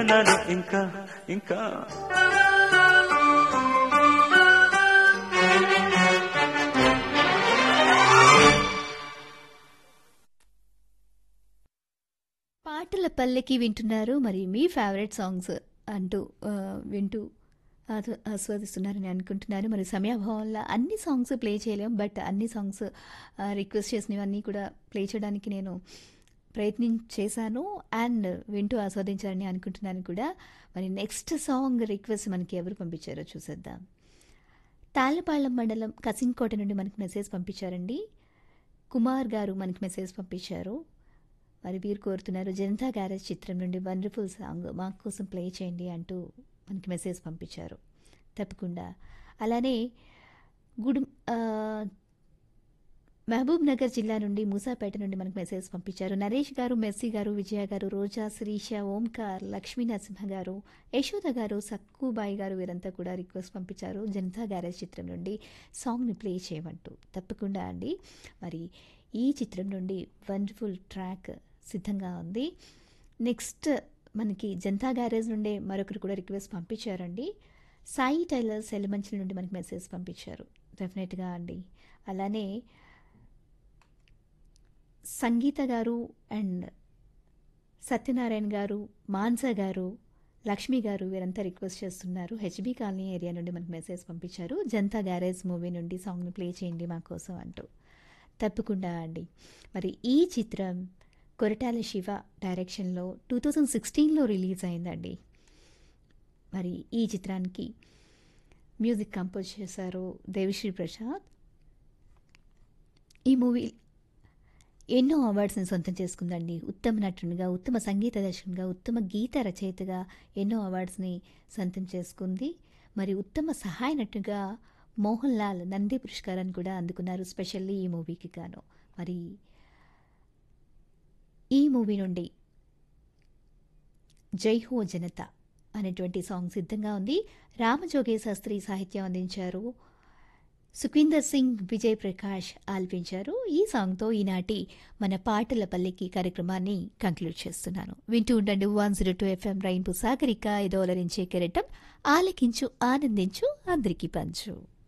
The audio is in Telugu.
నన్ను ఇంకా ఇంకా పాటల పల్లెకి వింటున్నారు మరి మీ ఫేవరెట్ సాంగ్స్ అంటూ ఆ, వింటూ ఆస్వ- ఆస్వాదిస్తున్నారని అనుకుంటున్నాను మరి సమయాభావం వల్ల అన్ని సాంగ్స్ ప్లే చేయలేం బట్ అన్ని సాంగ్స్ రిక్వెస్ట్ చేసినవన్నీ కూడా ప్లే చేయడానికి నేను ప్రయత్నం చేశాను అండ్ వింటూ ఆస్వాదించాలని అనుకుంటున్నాను కూడా మరి నెక్స్ట్ సాంగ్ రిక్వెస్ట్ మనకి ఎవరు పంపించారో చూసేద్దాం తాళ్ళపాళెం మండలం కసింకోట నుండి మనకి మెసేజ్ పంపించారండి కుమార్ గారు మనకి మెసేజ్ పంపించారు మరి వీరు కోరుతున్నారు జనతా గ్యారేజ్ చిత్రం నుండి వండర్ఫుల్ సాంగ్ మా కోసం ప్లే చేయండి అంటూ మనకి మెసేజ్ పంపించారు తప్పకుండా అలానే గుడి ఆ, మహబూబ్ నగర్ జిల్లా నుండి మూసాపేట నుండి మనకు మెసేజ్ పంపించారు నరేష్ గారు మెస్సీ గారు విజయ గారు రోజా శిరీష ఓంకార్ లక్ష్మీ నరసింహ గారు యశోద గారు సక్కుబాయి గారు వీరంతా కూడా రిక్వెస్ట్ పంపించారు జనతా గ్యారేజ్ చిత్రం నుండి సాంగ్ని ప్లే చేయమంటూ తప్పకుండా అండి మరి ఈ చిత్రం నుండి వండర్ఫుల్ ట్రాక్ సిద్ధంగా ఉంది నెక్స్ట్ మనకి జనతా గ్యారేజ్ నుండే మరొకరు కూడా రిక్వెస్ట్ పంపించారండి సాయి టైలర్స్ ఎలిమంచి నుండి మనకి మెసేజ్ పంపించారు డెఫినెట్గా అండి అలానే సంగీత గారు అండ్ సత్యనారాయణ గారు మాన్స గారు లక్ష్మి గారు వీరంతా రిక్వెస్ట్ చేస్తున్నారు హెచ్బి కాలనీ ఏరియా నుండి మనకు మెసేజ్ పంపించారు జనతా గ్యారేజ్ మూవీ నుండి సాంగ్ని ప్లే చేయండి మా కోసం అంటూ తప్పకుండా అండి మరి ఈ చిత్రం కొరటాల శివ డైరెక్షన్లో టూ థౌజండ్ సిక్స్టీన్లో రిలీజ్ అయిందండి మరి ఈ చిత్రానికి మ్యూజిక్ కంపోజ్ చేశారు దేవిశ్రీ ప్రసాద్ ఈ మూవీ ఎన్నో అవార్డ్స్ని సొంతం చేసుకుందండి ఉత్తమ నటునిగా ఉత్తమ సంగీత దర్శకునిగా ఉత్తమ గీత రచయితగా ఎన్నో అవార్డ్స్ని సొంతం చేసుకుంది మరి ఉత్తమ సహాయ నటుగా మోహన్ లాల్ నంది పురస్కారాన్ని కూడా అందుకున్నారు స్పెషల్లీ ఈ మూవీకి గాను మరి ఈ మూవీ నుండి జై హో జనత అనేటువంటి సాంగ్ సిద్ధంగా ఉంది రామజోగే శాస్త్రి సాహిత్యం అందించారు సుఖ్వీందర్ సింగ్ విజయ్ ప్రకాష్ ఆల్పించారు ఈ సాంగ్తో ఈనాటి మన పాటల పల్లెకి కార్యక్రమాన్ని కంక్లూడ్ చేస్తున్నాను వింటూ ఉండండి వన్ జీరో టూ ఎఫ్ఎం రైన్పు సాగరిక ఇదోలరించే కెరటం ఆలకించు ఆనందించు అందరికీ పంచు